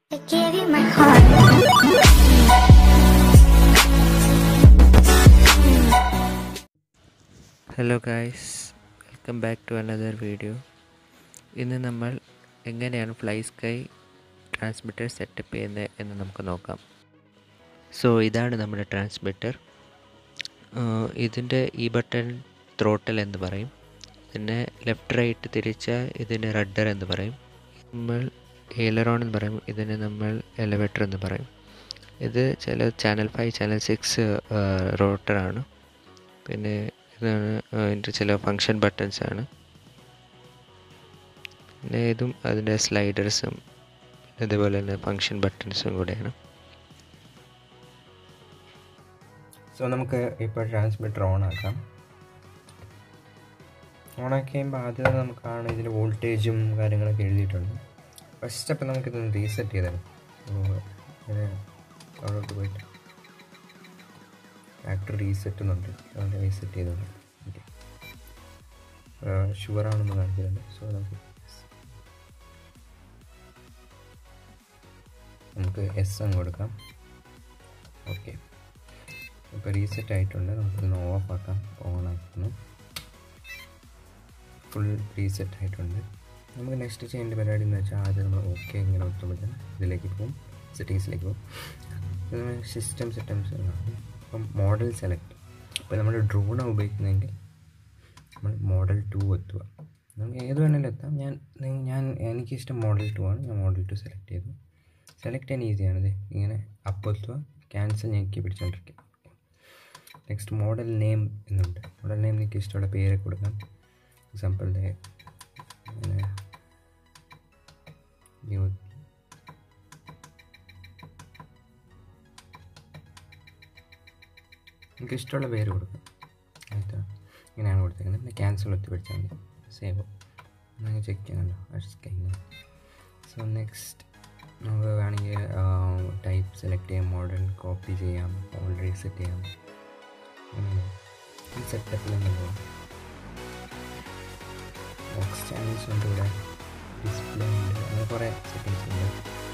I gave you my heart. Hello guys welcome back to another video ഇന്ന് നമ്മൾ എങ്ങനെയാണ് fly sky transmitter setup ചെയ്യുന്നത് എന്ന് നമുക്ക് നോക്കാം സോ ഇതാണ് നമ്മുടെ ട്രാൻസ്മിറ്റർ ഇതിൻ്റെ ഈ ബട്ടൺ ത്രോട്ടൽ എന്ന് പറയും ഇതിനെ ലെഫ്റ്റ് റൈറ്റ് തിരിച്ചാൽ ഇതിന് റഡർ എന്ന് പറയും നമ്മൾ ഏലറോൺ എന്ന് പറയും ഇതിനെ നമ്മൾ എലവേറ്റർ എന്ന് പറയും ഇത് ചില ചാനൽ ഫൈവ് ചാനൽ സിക്സ് റോട്ടറാണ് പിന്നെ ഇതാണ് അതിൻ്റെ ചില ഫങ്ഷൻ ബട്ടൺസ് ആണ് പിന്നെ ഇതും അതിൻ്റെ സ്ലൈഡേഴ്സും ഇതുപോലെ തന്നെ ഫങ്ഷൻ ബട്ടൺസും കൂടെയാണ് സോ നമുക്ക് ഇപ്പോൾ ട്രാൻസ്മിറ്റർ ഓൺ ആക്കാം ഓൺ ആക്കി കഴിയുമ്പോൾ ആദ്യം നമുക്കാണ് ഇതിൽ വോൾട്ടേജും കാര്യങ്ങളൊക്കെ എഴുതിയിട്ടുണ്ട് ഫസ്റ്റ് സ്റ്റെപ്പ് നമുക്കിതൊന്ന് റീസെറ്റ് ചെയ്തതാണ് ഇങ്ങനെ അവിടോട്ട് പോയിട്ട് ഫാക്ടറി റീസെറ്റ് എന്നുണ്ട് അതുകൊണ്ട് റീസെറ്റ് ചെയ്തോണ്ട് ഓക്കെ ഷുവറാണെന്ന് കാണിക്കുന്നുണ്ട് സോ നമുക്ക് നമുക്ക് എസ് അങ്ങ് കൊടുക്കാം ഓക്കെ ഇപ്പോൾ റീസെറ്റ് ആയിട്ടുണ്ട് നമുക്കൊന്ന് ഓഫ് ആക്കാം ഓൺ ആക്കുന്നു ഫുൾ റീസെറ്റ് ആയിട്ടുണ്ട് നമുക്ക് നെക്സ്റ്റ് ചെയ്യേണ്ട പരിപാടി എന്ന് വെച്ചാൽ ആദ്യം നമ്മൾ ഓക്കെ ഇങ്ങനെ ഒത്തുമ്പോൾ ഇതിലേക്ക് പോകും സെറ്റിങ്സിലേക്ക് പോകും സിസ്റ്റം സെറ്റംസ് അപ്പം മോഡൽ സെലക്ട് ഇപ്പോൾ നമ്മൾ ഡ്രോണാണ് ഉപയോഗിക്കുന്നതെങ്കിൽ നമ്മൾ മോഡൽ ടു എത്തുക നമുക്ക് ഏത് വേണമെങ്കിലും എത്താം ഞാൻ നി- ഞാൻ എനിക്കിഷ്ടം മോഡൽ ടു ആണ് ഞാൻ മോഡൽ ടു സെലക്ട് ചെയ്തു സെലക്ട് ചെയ്യാൻ ഈസിയാണ് ഇത് ഇങ്ങനെ അപ്പ് എത്തുക ക്യാൻസൽ ഞെക്കി പിടിച്ചുകൊണ്ടിരിക്കുക നെക്സ്റ്റ് മോഡൽ നെയിം എന്നുണ്ട് മോഡൽ നെയിം നിങ്ങൾക്ക് ഇഷ്ടമുള്ള പേര് കൊടുക്കാം എക്സാമ്പിൾ അങ്ങനെ ന്യൂ നിങ്ങൾക്ക് ഇഷ്ടമുള്ള പേര് കൊടുക്കാം ആയിട്ടാ ഇങ്ങനെയാണ് കൊടുത്തേക്കുന്നത് പിന്നെ ക്യാൻസൽ ഒത്തി പിടിച്ചാൽ മതി സേവ് നിങ്ങൾ ചെക്ക് ചെയ്യാമല്ലോ കഴിഞ്ഞു സോ നെക്സ്റ്റ് നമുക്ക് വേണമെങ്കിൽ ടൈപ്പ് സെലക്ട് ചെയ്യാം മോഡൽ കോപ്പി ചെയ്യാം ഓൾ റീസെറ്റ് ചെയ്യാം അങ്ങനെ ഈ സെറ്റപ്പിൽ നമ്മൾ ബോക്സ് ചാനൽസ് ഉണ്ട് ഇവിടെ ഡിസ്പ്ലേ ഉണ്ട് അങ്ങനെ കുറേ സെറ്റിങ്സ് ഉണ്ട്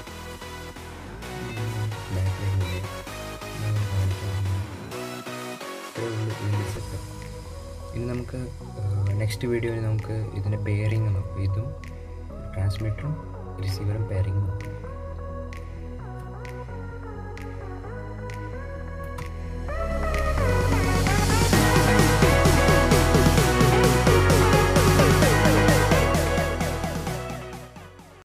ബാറ്ററി ഉണ്ട് അങ്ങനെ കാണിക്കാറുണ്ട് ഇത്രയേ ഉള്ളൂ ഇതിൻ്റെ സെറ്റപ്പ് ഇനി നമുക്ക് നെക്സ്റ്റ് വീഡിയോയിൽ നമുക്ക് ഇതിൻ്റെ പെയറിങ് നോക്കാം ഇതും ട്രാൻസ്മിറ്ററും റിസീവറും പെയറിങ് നോക്കാം